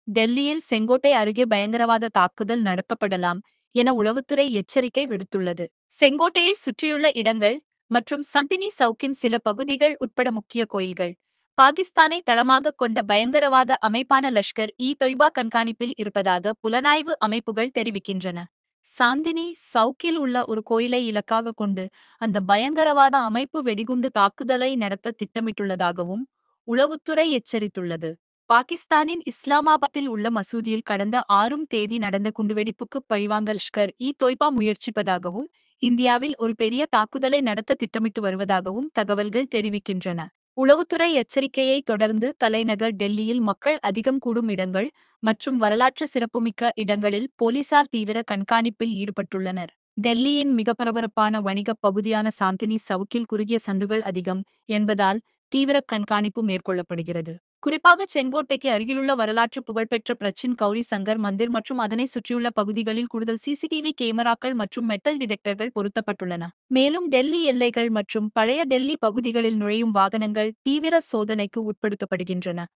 டெல்லியில் செங்கோட்டை அருகே பயங்கரவாத தாக்குதல் நடத்தப்படலாம் என உளவுத்துறை எச்சரிக்கை விடுத்துள்ளது செங்கோட்டையை சுற்றியுள்ள இடங்கள் மற்றும் சந்தினி சவுக்கின் சில பகுதிகள் உட்பட முக்கிய கோயில்கள் பாகிஸ்தானை தளமாக கொண்ட பயங்கரவாத அமைப்பான லஷ்கர் இ தொய்பா கண்காணிப்பில் இருப்பதாக புலனாய்வு அமைப்புகள் தெரிவிக்கின்றன சாந்தினி சவுக்கில் உள்ள ஒரு கோயிலை இலக்காக கொண்டு அந்த பயங்கரவாத அமைப்பு வெடிகுண்டு தாக்குதலை நடத்த திட்டமிட்டுள்ளதாகவும் உளவுத்துறை எச்சரித்துள்ளது பாகிஸ்தானின் இஸ்லாமாபாத்தில் உள்ள மசூதியில் கடந்த ஆறும் தேதி நடந்த குண்டுவெடிப்புக்கு பழிவாங்க லஷ்கர் இ தொய்பா முயற்சிப்பதாகவும் இந்தியாவில் ஒரு பெரிய தாக்குதலை நடத்த திட்டமிட்டு வருவதாகவும் தகவல்கள் தெரிவிக்கின்றன உளவுத்துறை எச்சரிக்கையை தொடர்ந்து தலைநகர் டெல்லியில் மக்கள் அதிகம் கூடும் இடங்கள் மற்றும் வரலாற்று சிறப்புமிக்க இடங்களில் போலீசார் தீவிர கண்காணிப்பில் ஈடுபட்டுள்ளனர் டெல்லியின் மிக பரபரப்பான வணிகப் பகுதியான சாந்தினி சவுக்கில் குறுகிய சந்துகள் அதிகம் என்பதால் தீவிர கண்காணிப்பு மேற்கொள்ளப்படுகிறது குறிப்பாக செங்கோட்டைக்கு அருகிலுள்ள வரலாற்று புகழ்பெற்ற பிரச்சின் கௌரி சங்கர் மந்திர் மற்றும் அதனை சுற்றியுள்ள பகுதிகளில் கூடுதல் சிசிடிவி கேமராக்கள் மற்றும் மெட்டல் டிடெக்டர்கள் பொருத்தப்பட்டுள்ளன மேலும் டெல்லி எல்லைகள் மற்றும் பழைய டெல்லி பகுதிகளில் நுழையும் வாகனங்கள் தீவிர சோதனைக்கு உட்படுத்தப்படுகின்றன